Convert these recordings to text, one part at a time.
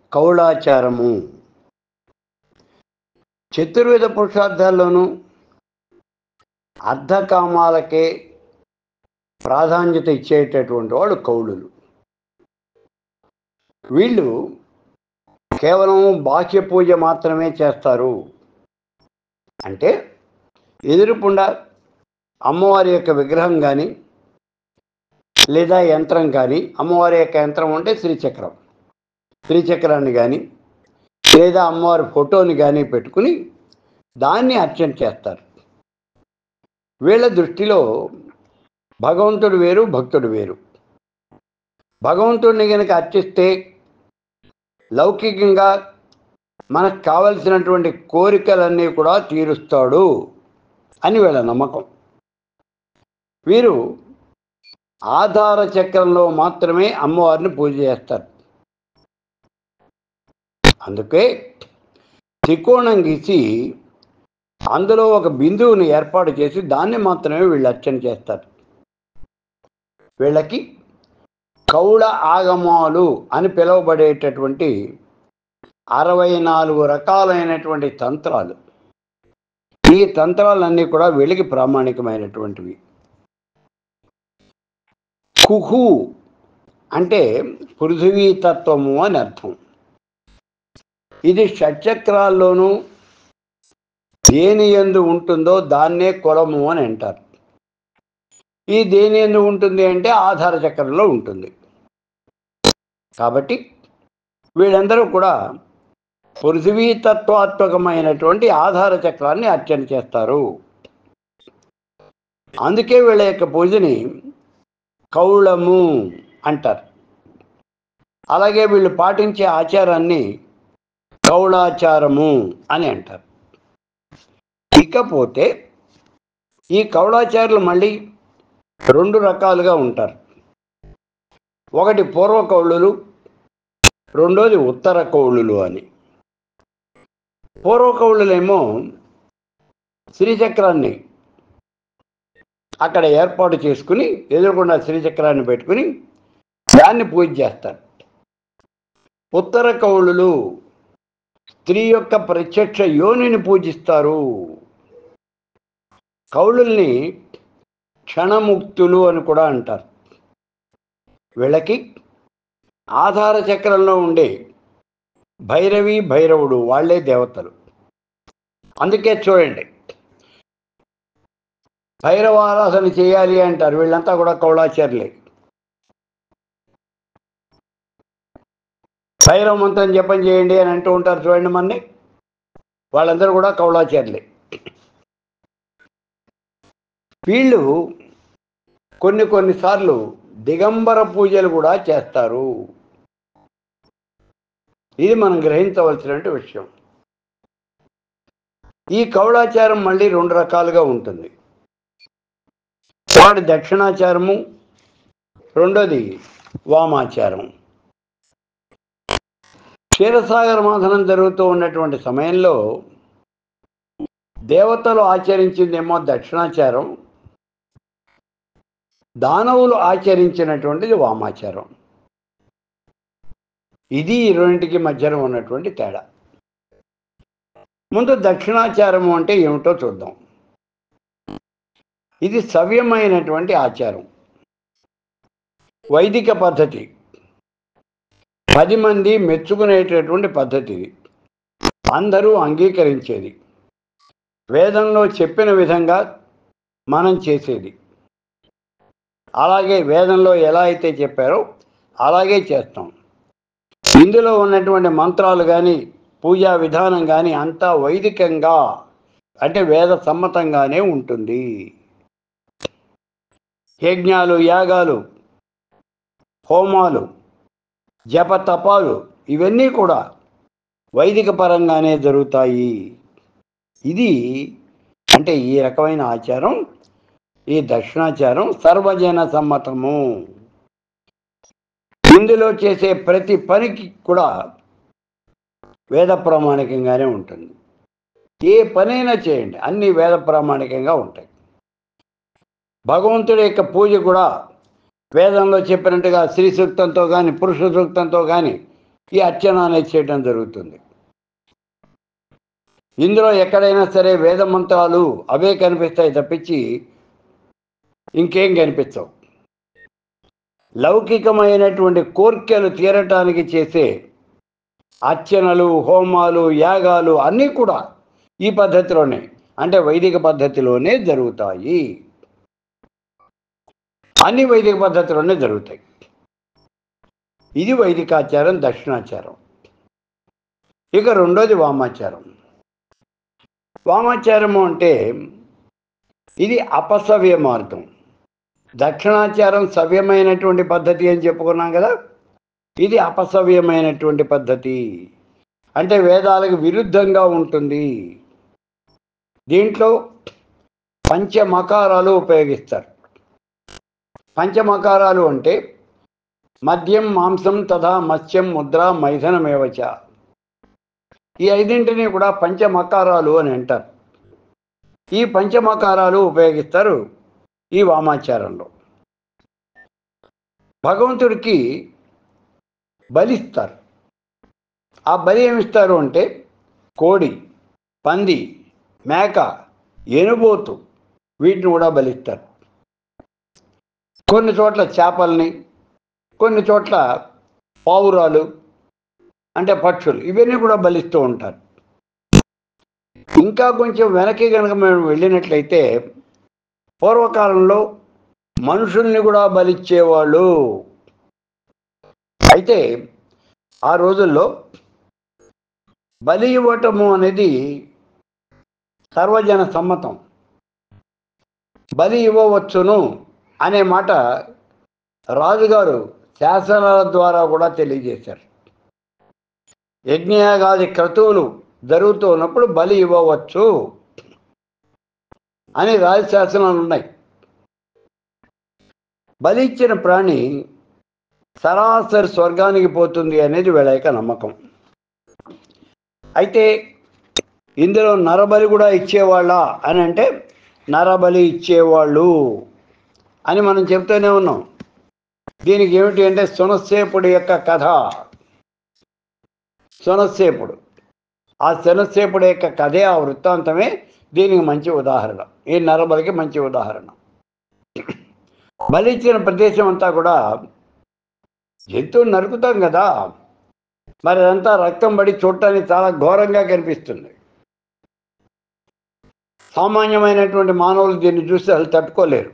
కౌళాచారము చతుర్విధ పురుషార్థాల్లోనూ అర్ధకామాలకే ప్రాధాన్యత ఇచ్చేటటువంటి వాళ్ళు కౌళులు వీళ్ళు కేవలం బాహ్య పూజ మాత్రమే చేస్తారు అంటే ఎదురుకుండా అమ్మవారి యొక్క విగ్రహం కానీ లేదా యంత్రం కానీ అమ్మవారి యొక్క యంత్రం అంటే శ్రీచక్రం శ్రీచక్రాన్ని కానీ లేదా అమ్మవారి ఫోటోని కానీ పెట్టుకుని దాన్ని అర్చన చేస్తారు వీళ్ళ దృష్టిలో భగవంతుడు వేరు భక్తుడు వేరు భగవంతుడిని కనుక అర్చిస్తే లౌకికంగా మనకు కావలసినటువంటి కోరికలన్నీ కూడా తీరుస్తాడు అని వీళ్ళ నమ్మకం వీరు ఆధార చక్రంలో మాత్రమే అమ్మవారిని పూజ చేస్తారు అందుకే త్రికోణం గీసి అందులో ఒక బిందువుని ఏర్పాటు చేసి దాన్ని మాత్రమే వీళ్ళు అర్చన చేస్తారు వీళ్ళకి కౌళ ఆగమాలు అని పిలువబడేటటువంటి అరవై నాలుగు రకాలైనటువంటి తంత్రాలు ఈ తంత్రాలన్నీ కూడా వీళ్ళకి ప్రామాణికమైనటువంటివి కుహు అంటే పృథివీతత్వము అని అర్థం ఇది షట్చక్రాల్లోనూ దేని ఎందు ఉంటుందో దాన్నే కులము అని అంటారు ఈ దేని ఎందు ఉంటుంది అంటే ఆధార చక్రంలో ఉంటుంది కాబట్టి వీళ్ళందరూ కూడా పృథివీతత్వాత్మకమైనటువంటి ఆధార చక్రాన్ని అర్చన చేస్తారు అందుకే వీళ్ళ యొక్క పూజని కౌళము అంటారు అలాగే వీళ్ళు పాటించే ఆచారాన్ని కౌళాచారము అని అంటారు ఇకపోతే ఈ కౌళాచారులు మళ్ళీ రెండు రకాలుగా ఉంటారు ఒకటి పూర్వ కౌళులు రెండోది ఉత్తర కౌళులు అని పూర్వ కౌళులేమో శ్రీచక్రాన్ని అక్కడ ఏర్పాటు చేసుకుని ఎదురుకుండా శ్రీచక్రాన్ని పెట్టుకుని దాన్ని పూజ చేస్తారు ఉత్తర కౌళులు స్త్రీ యొక్క ప్రత్యక్ష యోనిని పూజిస్తారు కౌళుల్ని క్షణముక్తులు అని కూడా అంటారు వీళ్ళకి ఆధార చక్రంలో ఉండే భైరవి భైరవుడు వాళ్ళే దేవతలు అందుకే చూడండి భైరవారాధన చేయాలి అంటారు వీళ్ళంతా కూడా కౌళాచార్యులే భైరవ మంత్రం జపం చేయండి అని అంటూ ఉంటారు చూడండి మన్ని వాళ్ళందరూ కూడా కౌళాచార్యులే వీళ్ళు కొన్ని కొన్నిసార్లు దిగంబర పూజలు కూడా చేస్తారు ఇది మనం గ్రహించవలసినటువంటి విషయం ఈ కౌళాచారం మళ్ళీ రెండు రకాలుగా ఉంటుంది ఒకటి దక్షిణాచారము రెండోది వామాచారం క్షీరసాగర మాథనం జరుగుతూ ఉన్నటువంటి సమయంలో దేవతలు ఆచరించిందేమో దక్షిణాచారం దానవులు ఆచరించినటువంటిది వామాచారం ఇది ఈ రెండింటికి మధ్యన ఉన్నటువంటి తేడా ముందు దక్షిణాచారము అంటే ఏమిటో చూద్దాం ఇది సవ్యమైనటువంటి ఆచారం వైదిక పద్ధతి పది మంది మెచ్చుకునేటటువంటి పద్ధతి ఇది అందరూ అంగీకరించేది వేదంలో చెప్పిన విధంగా మనం చేసేది అలాగే వేదంలో ఎలా అయితే చెప్పారో అలాగే చేస్తాం ఇందులో ఉన్నటువంటి మంత్రాలు కానీ పూజా విధానం కానీ అంతా వైదికంగా అంటే వేద సమ్మతంగానే ఉంటుంది యజ్ఞాలు యాగాలు హోమాలు జప తపాలు ఇవన్నీ కూడా వైదిక పరంగానే జరుగుతాయి ఇది అంటే ఈ రకమైన ఆచారం ఈ దక్షిణాచారం సర్వజన సమ్మతము ఇందులో చేసే ప్రతి పనికి కూడా వేద ప్రామాణికంగానే ఉంటుంది ఏ పనైనా చేయండి అన్ని వేద ప్రామాణికంగా ఉంటాయి భగవంతుడి యొక్క పూజ కూడా వేదంలో చెప్పినట్టుగా స్త్రీ సూక్తంతో కానీ పురుష సూక్తంతో కానీ ఈ అర్చన అనేది చేయడం జరుగుతుంది ఇందులో ఎక్కడైనా సరే వేద మంత్రాలు అవే కనిపిస్తాయి తప్పించి ఇంకేం కనిపించవు లౌకికమైనటువంటి కోర్కెలు తీరటానికి చేసే అర్చనలు హోమాలు యాగాలు అన్నీ కూడా ఈ పద్ధతిలోనే అంటే వైదిక పద్ధతిలోనే జరుగుతాయి అన్ని వైదిక పద్ధతిలోనే జరుగుతాయి ఇది వైదికాచారం దక్షిణాచారం ఇక రెండోది వామాచారం వామాచారము అంటే ఇది అపసవ్య మార్గం దక్షిణాచారం సవ్యమైనటువంటి పద్ధతి అని చెప్పుకున్నాం కదా ఇది అపసవ్యమైనటువంటి పద్ధతి అంటే వేదాలకు విరుద్ధంగా ఉంటుంది దీంట్లో పంచమకారాలు ఉపయోగిస్తారు పంచమకారాలు అంటే మద్యం మాంసం తథా మత్స్యం ముద్ర మైథనమేవచ ఈ ఐదింటిని కూడా పంచమకారాలు అని అంటారు ఈ పంచమకారాలు ఉపయోగిస్తారు ఈ వామాచారంలో భగవంతుడికి బలిస్తారు ఆ బలి ఏమిస్తారు అంటే కోడి పంది మేక ఎనుబోతు వీటిని కూడా బలిస్తారు కొన్ని చోట్ల చేపల్ని కొన్ని చోట్ల పావురాలు అంటే పక్షులు ఇవన్నీ కూడా బలిస్తూ ఉంటారు ఇంకా కొంచెం వెనక్కి కనుక మేము వెళ్ళినట్లయితే పూర్వకాలంలో మనుషుల్ని కూడా బలిచ్చేవాళ్ళు అయితే ఆ రోజుల్లో బలి ఇవ్వటము అనేది సర్వజన సమ్మతం బలి ఇవ్వవచ్చును అనే మాట రాజుగారు శాసనాల ద్వారా కూడా తెలియజేశారు యజ్ఞయాగాది క్రతువులు జరుగుతున్నప్పుడు బలి ఇవ్వవచ్చు అని రాజశాసనాలు ఉన్నాయి బలి ఇచ్చిన ప్రాణి సరాసరి స్వర్గానికి పోతుంది అనేది వీళ్ళ యొక్క నమ్మకం అయితే ఇందులో నరబలి కూడా ఇచ్చేవాళ్ళ అని అంటే నరబలి ఇచ్చేవాళ్ళు అని మనం చెప్తూనే ఉన్నాం దీనికి ఏమిటి అంటే సునస్సేపుడి యొక్క కథ సునస్సేపుడు ఆ సునస్సేపుడి యొక్క కథే ఆ వృత్తాంతమే దీనికి మంచి ఉదాహరణ ఈ నరబలికి మంచి ఉదాహరణ బలి ఇచ్చిన ప్రదేశం అంతా కూడా జంతువుని నరుకుతాం కదా మరి అదంతా రక్తం పడి చూడటానికి చాలా ఘోరంగా కనిపిస్తుంది సామాన్యమైనటువంటి మానవులు దీన్ని చూసి వాళ్ళు తట్టుకోలేరు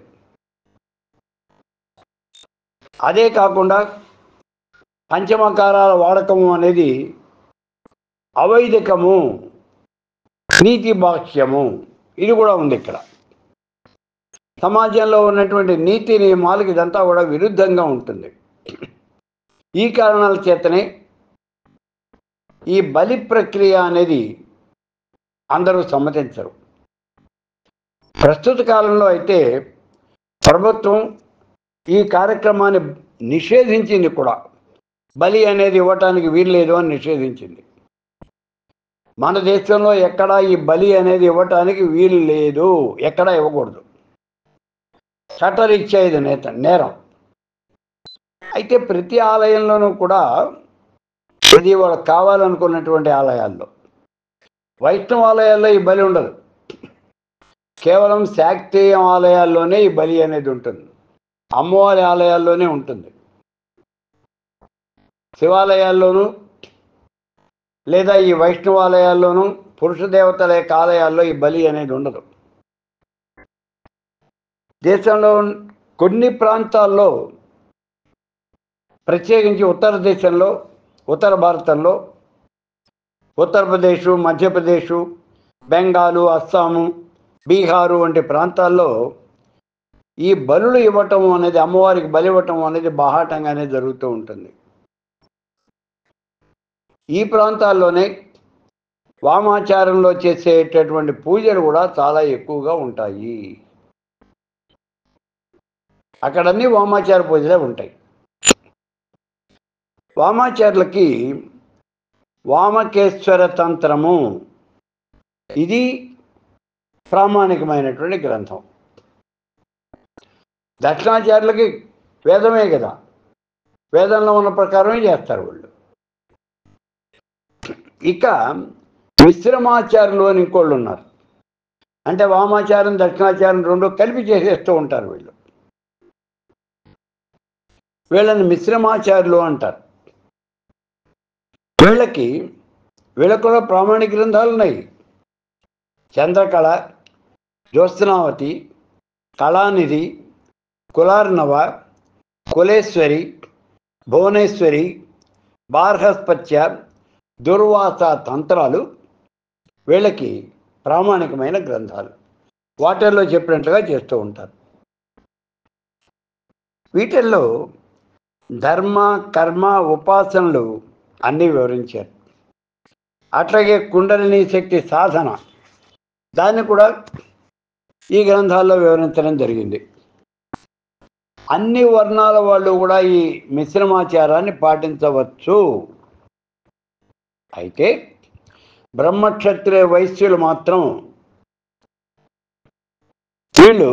అదే కాకుండా పంచమకారాల వాడకము అనేది అవైదికము నీతి భాష్యము ఇది కూడా ఉంది ఇక్కడ సమాజంలో ఉన్నటువంటి నీతి నియమాలకు ఇదంతా కూడా విరుద్ధంగా ఉంటుంది ఈ కారణాల చేతనే ఈ బలి ప్రక్రియ అనేది అందరూ సమ్మతించరు ప్రస్తుత కాలంలో అయితే ప్రభుత్వం ఈ కార్యక్రమాన్ని నిషేధించింది కూడా బలి అనేది ఇవ్వటానికి వీల్లేదు అని నిషేధించింది మన దేశంలో ఎక్కడా ఈ బలి అనేది ఇవ్వటానికి వీలు లేదు ఎక్కడా ఇవ్వకూడదు చట్టరీత్యా ఇది నేత నేరం అయితే ప్రతి ఆలయంలోనూ కూడా ఇది వాళ్ళకి కావాలనుకున్నటువంటి ఆలయాల్లో వైష్ణవ ఆలయాల్లో ఈ బలి ఉండదు కేవలం శాక్తేయ ఆలయాల్లోనే ఈ బలి అనేది ఉంటుంది అమ్మవారి ఆలయాల్లోనే ఉంటుంది శివాలయాల్లోనూ లేదా ఈ వైష్ణవాలయాల్లోనూ పురుష దేవతల యొక్క ఆలయాల్లో ఈ బలి అనేది ఉండదు దేశంలో కొన్ని ప్రాంతాల్లో ప్రత్యేకించి ఉత్తర దేశంలో ఉత్తర భారతంలో ఉత్తరప్రదేశ్ మధ్యప్రదేశ్ బెంగాలు అస్సాము బీహారు వంటి ప్రాంతాల్లో ఈ బలులు ఇవ్వటం అనేది అమ్మవారికి బలి ఇవ్వటం అనేది బాహాటంగానే జరుగుతూ ఉంటుంది ఈ ప్రాంతాల్లోనే వామాచారంలో చేసేటటువంటి పూజలు కూడా చాలా ఎక్కువగా ఉంటాయి అక్కడన్నీ వామాచార పూజలే ఉంటాయి వామాచారులకి వామకేశ్వర తంత్రము ఇది ప్రామాణికమైనటువంటి గ్రంథం దక్షిణాచార్యులకి వేదమే కదా వేదంలో ఉన్న ప్రకారమే చేస్తారు వాళ్ళు ఇక మిశ్రమాచారులు అని ఇంకోళ్ళు ఉన్నారు అంటే వామాచారం దక్షిణాచారం రెండు కలిపి చేసేస్తూ ఉంటారు వీళ్ళు వీళ్ళని మిశ్రమాచారులు అంటారు వీళ్ళకి వీళ్ళకు కూడా ప్రామాణిక గ్రంథాలు ఉన్నాయి చంద్రకళ జ్యోత్స్నావతి కళానిధి కులార్ణవ కులేశ్వరి భువనేశ్వరి బార్హస్పత్య దుర్వాస తంత్రాలు వీళ్ళకి ప్రామాణికమైన గ్రంథాలు వాటిల్లో చెప్పినట్లుగా చేస్తూ ఉంటారు వీటిల్లో ధర్మ కర్మ ఉపాసనలు అన్నీ వివరించారు అట్లాగే కుండలిని శక్తి సాధన దాన్ని కూడా ఈ గ్రంథాల్లో వివరించడం జరిగింది అన్ని వర్ణాల వాళ్ళు కూడా ఈ మిశ్రమాచారాన్ని పాటించవచ్చు అయితే బ్రహ్మక్షత్రియ వైశ్యులు మాత్రం వీళ్ళు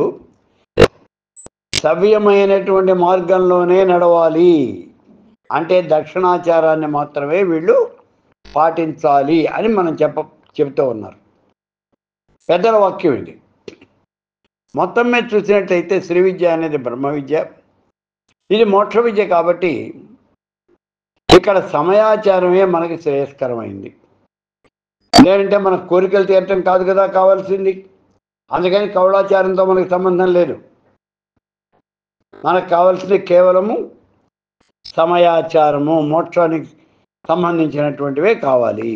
సవ్యమైనటువంటి మార్గంలోనే నడవాలి అంటే దక్షిణాచారాన్ని మాత్రమే వీళ్ళు పాటించాలి అని మనం చెప్ప చెబుతూ ఉన్నారు పెద్దల వాక్యం ఇది మొత్తం మీద చూసినట్లయితే శ్రీ విద్య అనేది బ్రహ్మ విద్య ఇది మోక్ష విద్య కాబట్టి ఇక్కడ సమయాచారమే మనకి శ్రేయస్కరమైంది లేదంటే మన కోరికలు తీరటం కాదు కదా కావాల్సింది అందుకని కౌళాచారంతో మనకి సంబంధం లేదు మనకు కావాల్సింది కేవలము సమయాచారము మోక్షానికి సంబంధించినటువంటివే కావాలి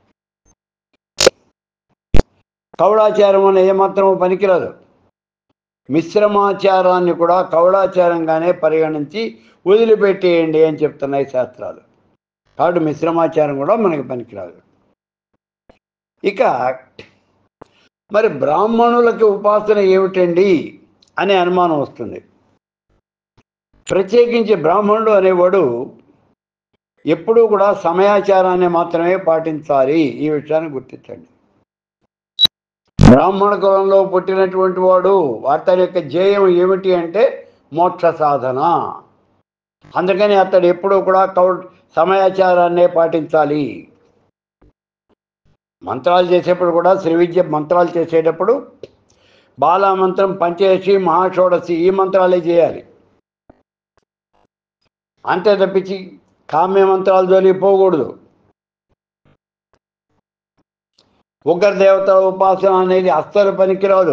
కౌళాచారం అనే ఏమాత్రము పనికిరాదు మిశ్రమాచారాన్ని కూడా కౌళాచారంగానే పరిగణించి వదిలిపెట్టేయండి అని చెప్తున్నాయి శాస్త్రాలు కాబట్టి మిశ్రమాచారం కూడా మనకి పనికిరాదు ఇక మరి బ్రాహ్మణులకి ఉపాసన ఏమిటండి అనే అనుమానం వస్తుంది ప్రత్యేకించి బ్రాహ్మణుడు అనేవాడు ఎప్పుడూ కూడా సమయాచారాన్ని మాత్రమే పాటించాలి ఈ విషయాన్ని గుర్తించండి బ్రాహ్మణ కులంలో పుట్టినటువంటి వాడు అతని యొక్క ధ్యేయం ఏమిటి అంటే మోక్ష సాధన అందుకని అతడు ఎప్పుడూ కూడా కౌ సమయాచారాన్నే పాటించాలి మంత్రాలు చేసేప్పుడు కూడా శ్రీ విద్య మంత్రాలు చేసేటప్పుడు బాలామంత్రం పంచదశి మహాషోడశి ఈ మంత్రాలే చేయాలి అంతే తప్పించి కామ్య మంత్రాలు జోలి పోకూడదు ఉగ్ర దేవత ఉపాసన అనేది అస్సలు పనికిరాదు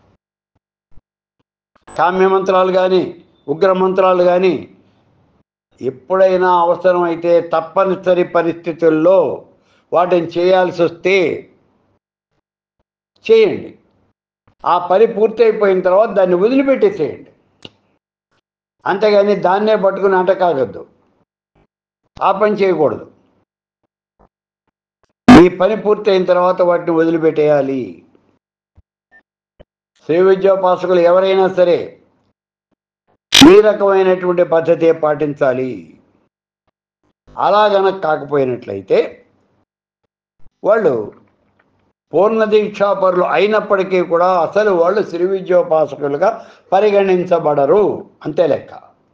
కామ్య మంత్రాలు కానీ ఉగ్ర మంత్రాలు కానీ ఎప్పుడైనా అవసరమైతే తప్పనిసరి పరిస్థితుల్లో వాటిని చేయాల్సి వస్తే చేయండి ఆ పని పూర్తయిపోయిన తర్వాత దాన్ని వదిలిపెట్టేసేయండి అంతేగాని దాన్నే పట్టుకుని అంటకాగద్దు ఆ పని చేయకూడదు ఈ పని పూర్తయిన తర్వాత వాటిని వదిలిపెట్టేయాలి శ్రీ విద్యోపాసకులు ఎవరైనా సరే ఈ రకమైనటువంటి పద్ధతి పాటించాలి అలా గనక కాకపోయినట్లయితే వాళ్ళు పూర్ణ దీక్షాపరులు అయినప్పటికీ కూడా అసలు వాళ్ళు శ్రీ విద్యోపాసకులుగా పరిగణించబడరు అంతే లెక్క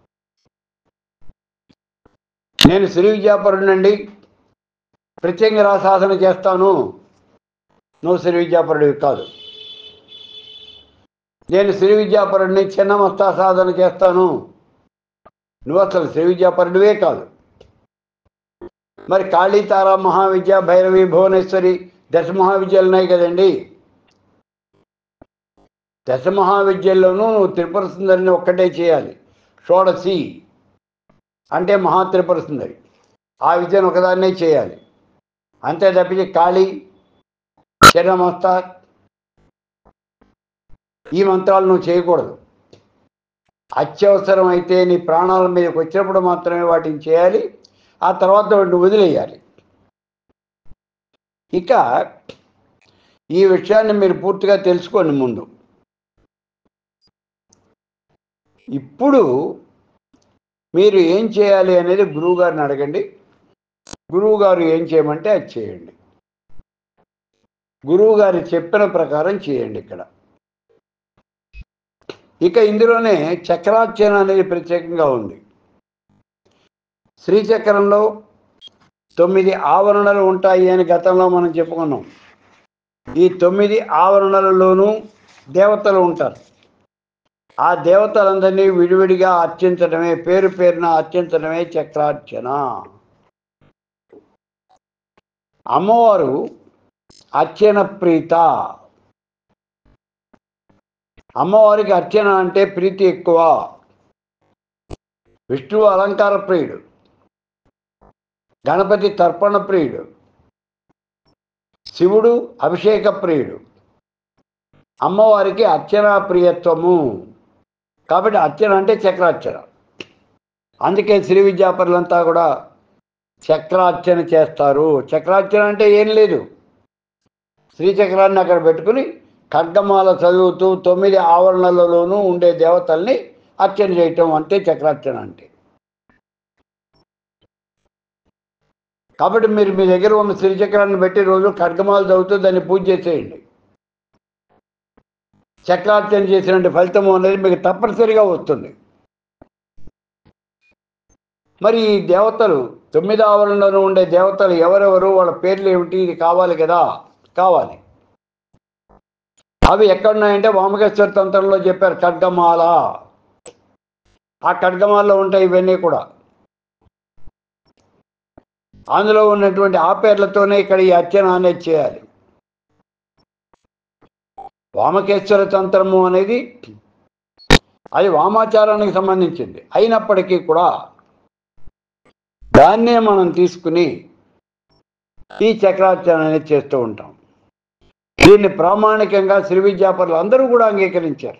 నేను శ్రీ విద్యాపరుడినండి ప్రత్యంగరా సాధన చేస్తాను నువ్వు శ్రీ విద్యాపరుడివి కాదు నేను శ్రీ విద్యాపరుడిని చిన్నమస్తా సాధన చేస్తాను నువ్వు అసలు శ్రీ విద్యాపరుడివే కాదు మరి కాళీతార మహావిద్య భైరవి భువనేశ్వరి దశ మహావిద్యలు ఉన్నాయి కదండి దశ మహావిద్యల్లోనూ నువ్వు త్రిపుర సుందరిని ఒక్కటే చేయాలి షోడశి అంటే మహా త్రిపుర సుందరి ఆ విద్యను ఒకదాన్నే చేయాలి అంతే తప్పించి కాళీ చిన్నమస్తా ఈ మంత్రాలు నువ్వు చేయకూడదు అత్యవసరం అయితే నీ ప్రాణాల మీదకి వచ్చినప్పుడు మాత్రమే వాటిని చేయాలి ఆ తర్వాత వాటిని వదిలేయాలి ఇక ఈ విషయాన్ని మీరు పూర్తిగా తెలుసుకోండి ముందు ఇప్పుడు మీరు ఏం చేయాలి అనేది గురువు గారిని అడగండి గురువు గారు ఏం చేయమంటే అది చేయండి గురువు గారు చెప్పిన ప్రకారం చేయండి ఇక్కడ ఇక ఇందులోనే చక్రార్చన అనేది ప్రత్యేకంగా ఉంది శ్రీచక్రంలో తొమ్మిది ఆవరణలు ఉంటాయి అని గతంలో మనం చెప్పుకున్నాం ఈ తొమ్మిది ఆవరణలలోనూ దేవతలు ఉంటారు ఆ దేవతలందరినీ విడివిడిగా అర్చించడమే పేరు పేరున అర్చించడమే చక్రార్చన అమ్మవారు అర్చన ప్రీత అమ్మవారికి అర్చన అంటే ప్రీతి ఎక్కువ విష్ణువు అలంకార ప్రియుడు గణపతి తర్పణ ప్రియుడు శివుడు అభిషేక ప్రియుడు అమ్మవారికి అర్చన ప్రియత్వము కాబట్టి అర్చన అంటే చక్రార్చన అందుకే శ్రీ విద్యాపరులంతా కూడా చక్రార్చన చేస్తారు చక్రార్చన అంటే ఏం లేదు శ్రీచక్రాన్ని అక్కడ పెట్టుకుని ఖడ్గమాల చదువుతూ తొమ్మిది ఆవరణలలోనూ ఉండే దేవతల్ని అర్చన చేయటం అంతే చక్రార్చన అంటే కాబట్టి మీరు మీ దగ్గర ఉన్న శ్రీచక్రాన్ని పెట్టి రోజు ఖడ్గమాలు చదువుతూ దాన్ని పూజ చేసేయండి చక్రార్చన చేసినటువంటి ఫలితం అనేది మీకు తప్పనిసరిగా వస్తుంది మరి ఈ దేవతలు తొమ్మిది ఆవరణలో ఉండే దేవతలు ఎవరెవరు వాళ్ళ పేర్లు ఏమిటి ఇది కావాలి కదా కావాలి అవి ఎక్కడున్నాయంటే వామకేశ్వర తంత్రంలో చెప్పారు ఖడ్గమాల ఆ ఖడ్గమాలలో ఉంటాయి ఇవన్నీ కూడా అందులో ఉన్నటువంటి ఆ పేర్లతోనే ఇక్కడ ఈ అర్చన అనేది చేయాలి వామకేశ్వర తంత్రము అనేది అది వామాచారానికి సంబంధించింది అయినప్పటికీ కూడా దాన్నే మనం తీసుకుని ఈ చక్రార్చన అనేది చేస్తూ ఉంటాం దీన్ని ప్రామాణికంగా శ్రీ విద్యాపరులు అందరూ కూడా అంగీకరించారు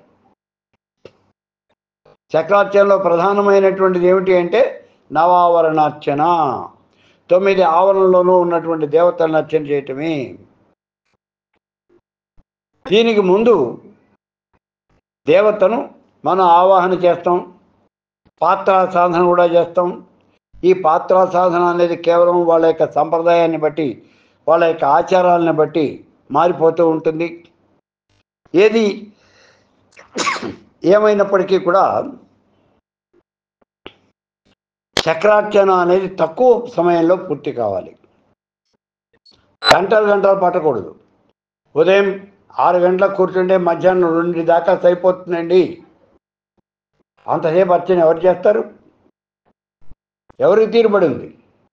చక్రార్చనలో ప్రధానమైనటువంటిది ఏమిటి అంటే నవావరణార్చన తొమ్మిది ఆవరణలోనూ ఉన్నటువంటి దేవతలను అర్చన చేయటమే దీనికి ముందు దేవతను మనం ఆవాహన చేస్తాం పాత్ర సాధన కూడా చేస్తాం ఈ పాత్ర సాధన అనేది కేవలం వాళ్ళ యొక్క సంప్రదాయాన్ని బట్టి వాళ్ళ యొక్క ఆచారాలను బట్టి మారిపోతూ ఉంటుంది ఏది ఏమైనప్పటికీ కూడా చక్రార్చన అనేది తక్కువ సమయంలో పూర్తి కావాలి గంటలు గంటలు పట్టకూడదు ఉదయం ఆరు గంటలకు కూర్చుంటే మధ్యాహ్నం రెండు దాకా సరిపోతుందండి అంతసేపు అర్చన ఎవరు చేస్తారు ఎవరికి తీరుబడి ఉంది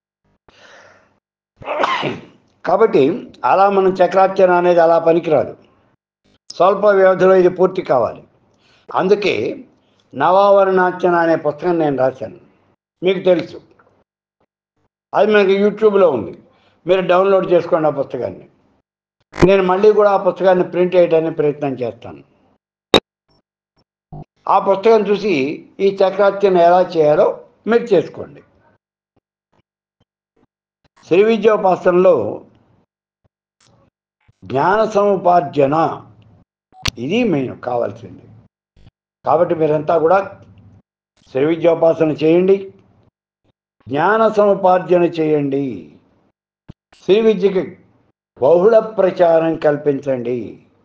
కాబట్టి అలా మనం చక్రార్చన అనేది అలా పనికిరాదు స్వల్ప వ్యవధిలో ఇది పూర్తి కావాలి అందుకే నవావరణార్చన అనే పుస్తకం నేను రాశాను మీకు తెలుసు అది మనకి యూట్యూబ్లో ఉంది మీరు డౌన్లోడ్ చేసుకోండి ఆ పుస్తకాన్ని నేను మళ్ళీ కూడా ఆ పుస్తకాన్ని ప్రింట్ చేయడానికి ప్రయత్నం చేస్తాను ఆ పుస్తకం చూసి ఈ చక్రార్చన ఎలా చేయాలో మీరు చేసుకోండి శ్రీ విద్యోపాసనలో జ్ఞాన సముపార్జన ఇది మెయిన్ కావాల్సింది కాబట్టి మీరంతా కూడా శ్రీ విద్యోపాసన చేయండి జ్ఞాన సముపార్జన చేయండి శ్రీ విద్యకి బహుళ ప్రచారం కల్పించండి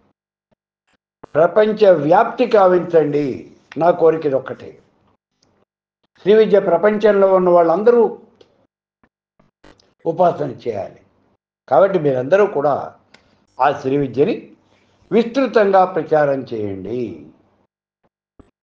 ప్రపంచ వ్యాప్తి కావించండి నా కోరిక ఇది ఒక్కటే శ్రీ విద్య ప్రపంచంలో ఉన్న వాళ్ళందరూ ఉపాసన చేయాలి కాబట్టి మీరందరూ కూడా ఆ శ్రీ విద్యని విస్తృతంగా ప్రచారం చేయండి